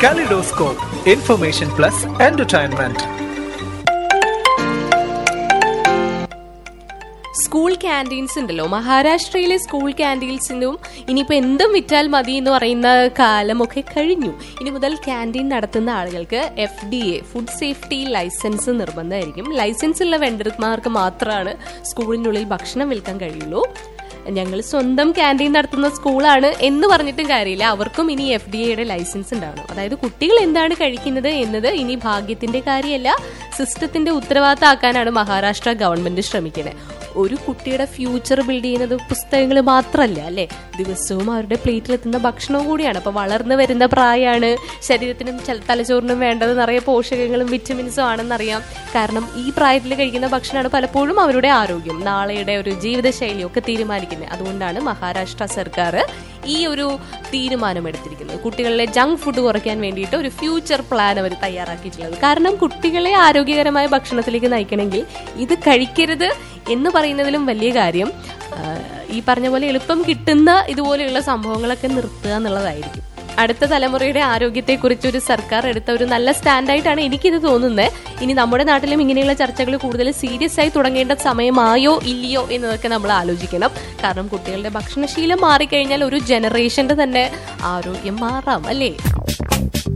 Kaleidoscope, information plus entertainment. School canteens ഉണ്ടല്ലോ മഹാരാഷ്ട്രയിലെ school ക്യാൻറ്റീൻസിനും ഇനിയിപ്പോൾ എന്തും വിറ്റാൽ മതി എന്ന് പറയുന്ന കാലമൊക്കെ കഴിഞ്ഞു ഇനി മുതൽ ക്യാൻറ്റീൻ നടത്തുന്ന ആളുകൾക്ക് F D A food safety license നിർബന്ധമായിരിക്കും ലൈസൻസ് ഉള്ള വെണ്ടർമാർക്ക് മാത്രമാണ് സ്കൂളിനുള്ളിൽ ഭക്ഷണം വിൽക്കാൻ കഴിയുള്ളൂ ഞങ്ങൾ സ്വന്തം ക്യാൻറ്റീൻ നടത്തുന്ന സ്കൂളാണ് എന്ന് പറഞ്ഞിട്ടും കാര്യമില്ല അവർക്കും ഇനി എഫ് ഡി എയുടെ ലൈസൻസ് ഉണ്ടാവണം അതായത് കുട്ടികൾ എന്താണ് കഴിക്കുന്നത് എന്നത് ഇനി ഭാഗ്യത്തിന്റെ കാര്യമല്ല സിസ്റ്റത്തിന്റെ ഉത്തരവാദിത്തമാക്കാനാണ് മഹാരാഷ്ട്ര ഗവൺമെന്റ് ശ്രമിക്കുന്നത് ഒരു കുട്ടിയുടെ ഫ്യൂച്ചർ ബിൽഡ് ചെയ്യുന്നത് പുസ്തകങ്ങൾ മാത്രമല്ല അല്ലേ ദിവസവും അവരുടെ പ്ലേറ്റിലെത്തുന്ന ഭക്ഷണവും കൂടിയാണ് അപ്പൊ വളർന്നു വരുന്ന പ്രായമാണ് ശരീരത്തിനും ചല- തലച്ചോറിനും വേണ്ടത് നിറയെ പോഷകങ്ങളും വിറ്റമിൻസും ആണെന്നറിയാം കാരണം ഈ പ്രായത്തിൽ കഴിക്കുന്ന ഭക്ഷണമാണ് പലപ്പോഴും അവരുടെ ആരോഗ്യം നാളെയുടെ ഒരു ജീവിതശൈലി ഒക്കെ തീരുമാനിക്കുന്നത് അതുകൊണ്ടാണ് മഹാരാഷ്ട്ര സർക്കാർ ഈ ഒരു തീരുമാനമെടുത്തിരിക്കുന്നത് കുട്ടികളിലെ ജങ്ക് ഫുഡ് കുറയ്ക്കാൻ വേണ്ടിയിട്ട് ഒരു ഫ്യൂച്ചർ പ്ലാൻ അവർ തയ്യാറാക്കിയിട്ടുള്ളത് കാരണം കുട്ടികളെ ആരോഗ്യകരമായ ഭക്ഷണത്തിലേക്ക് നയിക്കണമെങ്കിൽ ഇത് കഴിക്കരുത് എന്ന് പറയുന്നതിലും വലിയ കാര്യം ആ, ഈ പറഞ്ഞ പോലെ എളുപ്പം കിട്ടുന്ന ഇതുപോലെയുള്ള സംഭവങ്ങളൊക്കെ നിർത്തുക എന്നുള്ളതായിരിക്കും അടുത്ത തലമുറയുടെ ആരോഗ്യത്തെക്കുറിച്ച് ഒരു സർക്കാർ എടുത്ത ഒരു നല്ല സ്റ്റാൻഡായിട്ടാണ് എനിക്കിത് തോന്നുന്നത് ഇനി നമ്മുടെ നാട്ടിലും ഇങ്ങനെയുള്ള ചർച്ചകൾ കൂടുതൽ സീരിയസ് ആയി തുടങ്ങേണ്ട സമയമായോ ഇല്ലയോ എന്നതൊക്കെ നമ്മൾ ആലോചിക്കണം കാരണം കുട്ടികളുടെ ഭക്ഷണശീലം മാറിക്കഴിഞ്ഞാൽ ഒരു ജനറേഷന്റെ തന്നെ ആരോഗ്യം മാറാം അല്ലേ